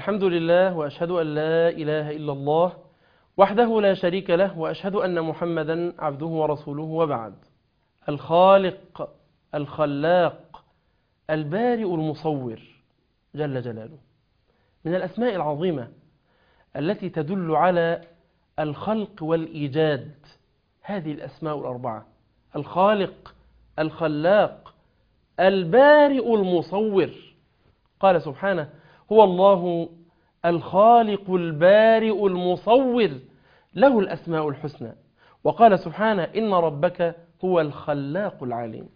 الحمد لله وأشهد أن لا إله إلا الله وحده لا شريك له وأشهد أن محمدا عبده ورسوله وبعد الخالق الخلاق البارئ المصور جل جلاله من الأسماء العظيمة التي تدل على الخلق والإيجاد هذه الأسماء الأربعة الخالق الخلاق البارئ المصور قال سبحانه هو الله الخالق البارئ المصور له الأسماء الحسنى وقال سبحانه إن ربك هو الخلاق العليم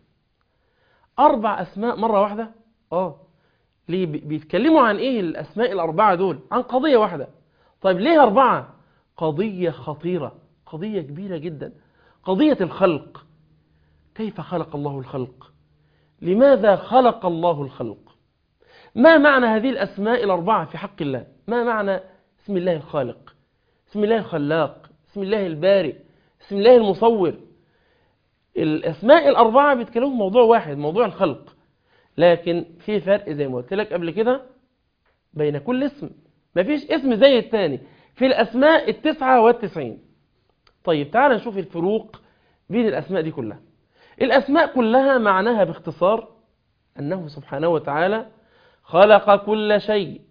أربع أسماء مرة واحدة آه ليه بيتكلموا عن إيه الأسماء الأربعة دول عن قضية واحدة طيب ليه أربعة قضية خطيرة قضية كبيرة جدا قضية الخلق كيف خلق الله الخلق لماذا خلق الله الخلق ما معنى هذه الأسماء الأربعة في حق الله ما معنى اسم الله الخالق اسم الله الخلاق اسم الله البارئ اسم الله المصور الأسماء الأربعة بيتكلموا موضوع واحد موضوع الخلق لكن في فرق زي ما قلت لك قبل كده بين كل اسم مفيش اسم زي الثاني في الأسماء التسعة والتسعين طيب تعال نشوف الفروق بين الأسماء دي كلها الأسماء كلها معناها باختصار أنه سبحانه وتعالى خلق كل شيء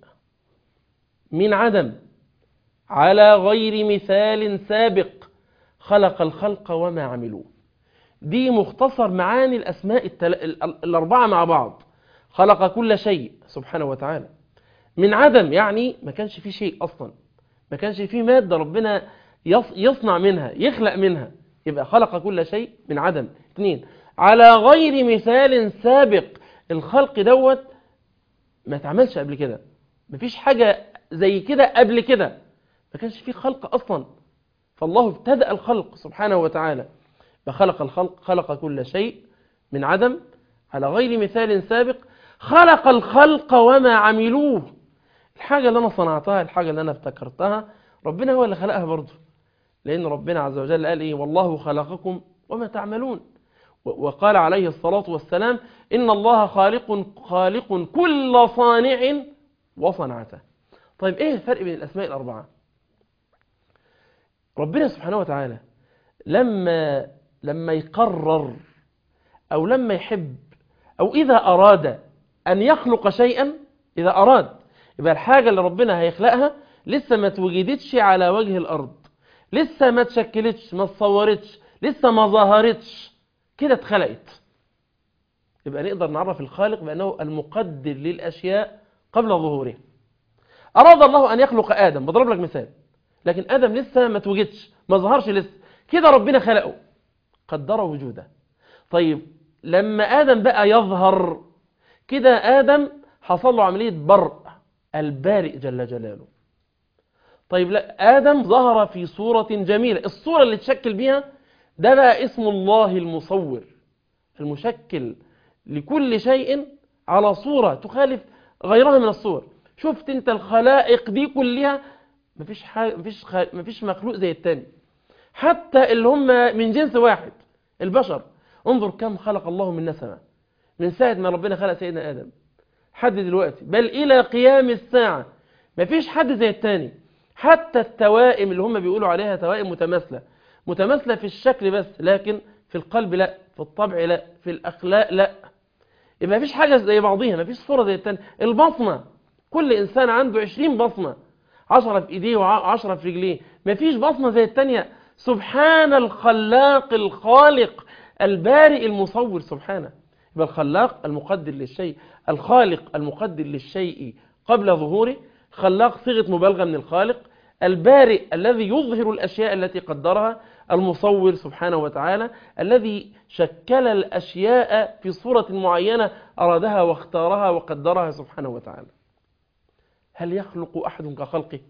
من عدم على غير مثال سابق خلق الخلق وما عملوه دي مختصر معاني الأسماء التل... الأربعة مع بعض خلق كل شيء سبحانه وتعالى من عدم يعني ما كانش فيه شيء أصلا ما كانش فيه مادة ربنا يصنع منها يخلق منها يبقى خلق كل شيء من عدم اثنين على غير مثال سابق الخلق دوت ما تعملش قبل كده مفيش حاجة زي كده قبل كده ما كانش فيه خلق أصلا فالله ابتدأ الخلق سبحانه وتعالى فخلق الخلق خلق كل شيء من عدم على غير مثال سابق خلق الخلق وما عملوه الحاجة اللي أنا صنعتها الحاجة اللي أنا ابتكرتها ربنا هو اللي خلقها برضه لأن ربنا عز وجل قال إيه والله خلقكم وما تعملون وقال عليه الصلاة والسلام إن الله خالق خالق كل صانع وصنعته طيب إيه الفرق بين الأسماء الأربعة ربنا سبحانه وتعالى لما لما يقرر أو لما يحب أو إذا أراد أن يخلق شيئا إذا أراد يبقى الحاجة اللي ربنا هيخلقها لسه ما توجدتش على وجه الأرض لسه ما تشكلتش ما تصورتش لسه ما ظهرتش كده اتخلقت يبقى نقدر نعرف الخالق بأنه المقدر للأشياء قبل ظهورها أراد الله أن يخلق آدم بضرب لك مثال لكن آدم لسه ما توجدش ما ظهرش لسه كده ربنا خلقه قدر وجوده طيب لما آدم بقى يظهر كده آدم حصل له عملية برء البارئ جل جلاله طيب لا آدم ظهر في صورة جميلة الصورة اللي تشكل بيها ده بقى اسم الله المصور المشكل لكل شيء على صورة تخالف غيرها من الصور شفت انت الخلائق دي كلها مفيش, حاجة مفيش, خ... مفيش مخلوق زي التاني حتى اللي هم من جنس واحد البشر انظر كم خلق الله من نسمة من ساعة ما ربنا خلق سيدنا آدم حد دلوقتي بل إلى قيام الساعة مفيش حد زي التاني حتى التوائم اللي هم بيقولوا عليها توائم متماثلة متماثلة في الشكل بس لكن في القلب لا في الطبع لا في الأخلاق لا يبقى مفيش حاجة زي بعضيها مفيش صورة زي التانية البصمة كل إنسان عنده عشرين بصمة عشرة في إيديه وعشرة في رجليه مفيش بصمة زي التانية سبحان الخلاق الخالق البارئ المصور سبحانه يبقى الخلاق المقدر للشيء الخالق المقدر للشيء قبل ظهوره خلاق صيغة مبالغة من الخالق البارئ الذي يظهر الأشياء التي قدرها المصور سبحانه وتعالى الذي شكل الأشياء في صورة معينة أرادها واختارها وقدرها سبحانه وتعالى هل يخلق أحد كخلقه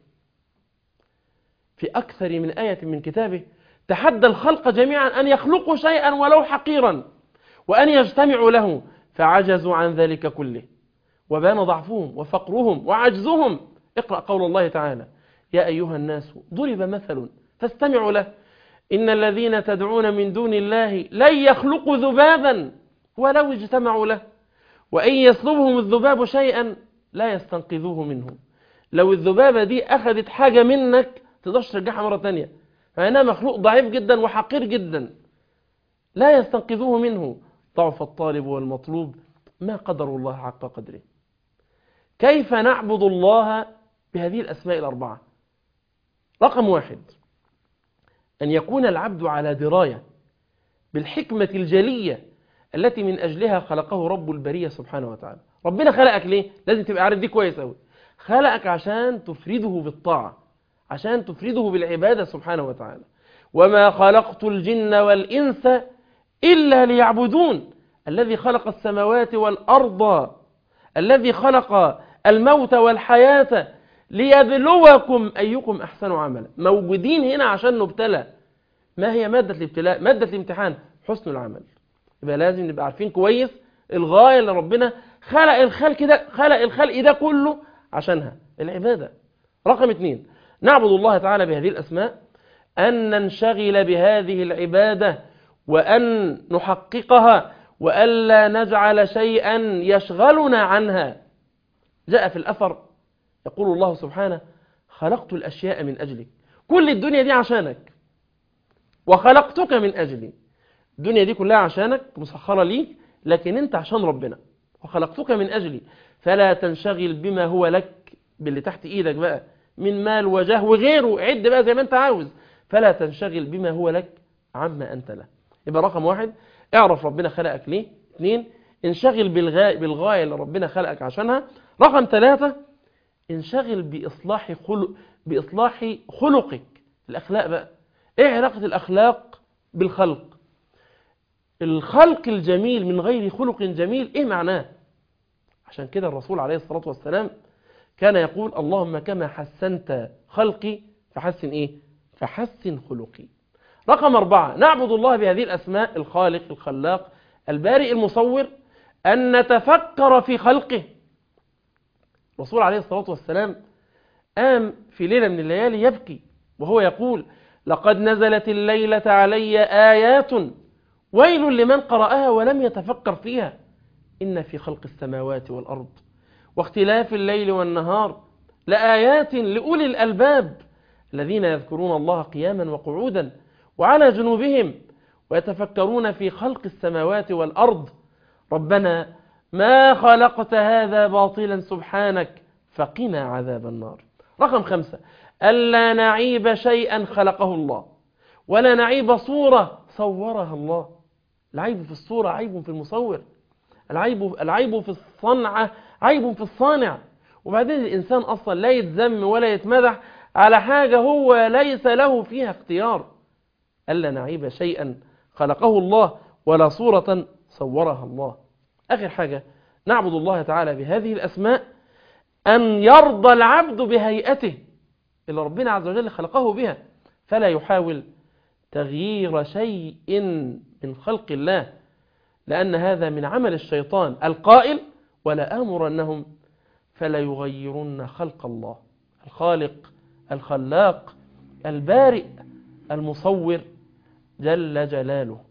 في أكثر من آية من كتابه تحدى الخلق جميعا أن يخلقوا شيئا ولو حقيرا وأن يجتمعوا له فعجزوا عن ذلك كله وبان ضعفهم وفقرهم وعجزهم اقرأ قول الله تعالى يا أيها الناس ضرب مثل فاستمعوا له إن الذين تدعون من دون الله لن يخلقوا ذبابا ولو اجتمعوا له وإن يسلبهم الذباب شيئا لا يستنقذوه منه لو الذبابة دي أخذت حاجة منك تقدرش ترجعها مرة تانية فإنها مخلوق ضعيف جدا وحقير جدا لا يستنقذوه منه ضعف الطالب والمطلوب ما قدر الله حق قدره كيف نعبد الله بهذه الأسماء الأربعة رقم واحد أن يكون العبد على دراية بالحكمة الجلية التي من أجلها خلقه رب البرية سبحانه وتعالى ربنا خلقك ليه؟ لازم تبقى عارف دي كويس أوي خلقك عشان تفرده بالطاعة عشان تفرده بالعبادة سبحانه وتعالى وما خلقت الجن والإنس إلا ليعبدون الذي خلق السماوات والأرض الذي خلق الموت والحياة ليبلوكم أيكم أحسن عملا موجودين هنا عشان نبتلى ما هي مادة الابتلاء مادة الامتحان حسن العمل يبقى لازم نبقى عارفين كويس الغاية اللي ربنا خلق الخلق ده خلق الخلق ده كله عشانها العبادة رقم اثنين نعبد الله تعالى بهذه الأسماء أن ننشغل بهذه العبادة وأن نحققها وألا نجعل شيئا يشغلنا عنها جاء في الأثر يقول الله سبحانه خلقت الأشياء من أجلك كل الدنيا دي عشانك وخلقتك من أجلي الدنيا دي كلها عشانك مسخرة ليك لكن أنت عشان ربنا وخلقتك من أجلي فلا تنشغل بما هو لك باللي تحت إيدك بقى من مال وجاه وغيره عد بقى زي ما أنت عاوز فلا تنشغل بما هو لك عما أنت له يبقى رقم واحد اعرف ربنا خلقك ليه اثنين انشغل بالغاية, بالغاية اللي ربنا خلقك عشانها رقم ثلاثة انشغل بإصلاح, خلق بإصلاح خلقك الأخلاق بقى ايه علاقة الأخلاق بالخلق الخلق الجميل من غير خلق جميل ايه معناه عشان كده الرسول عليه الصلاة والسلام كان يقول اللهم كما حسنت خلقي فحسن ايه فحسن خلقي رقم أربعة نعبد الله بهذه الأسماء الخالق الخلاق البارئ المصور أن نتفكر في خلقه الرسول عليه الصلاة والسلام قام في ليلة من الليالي يبكي وهو يقول لقد نزلت الليلة علي آيات ويل لمن قرأها ولم يتفكر فيها إن في خلق السماوات والأرض واختلاف الليل والنهار لآيات لأولي الألباب الذين يذكرون الله قياما وقعودا وعلى جنوبهم ويتفكرون في خلق السماوات والأرض ربنا ما خلقت هذا باطلا سبحانك فقنا عذاب النار رقم خمسة ألا نعيب شيئا خلقه الله ولا نعيب صورة صورها الله العيب في الصورة عيب في المصور العيب, العيب في الصنعة عيب في الصانع وبعدين الإنسان أصلا لا يتذم ولا يتمدح على حاجة هو ليس له فيها اختيار ألا نعيب شيئا خلقه الله ولا صورة صورها الله آخر حاجة نعبد الله تعالى بهذه الأسماء أن يرضى العبد بهيئته اللي ربنا عز وجل خلقه بها فلا يحاول تغيير شيء من خلق الله لأن هذا من عمل الشيطان القائل ولا آمرنهم فلا يغيرن خلق الله الخالق الخلاق البارئ المصور جل جلاله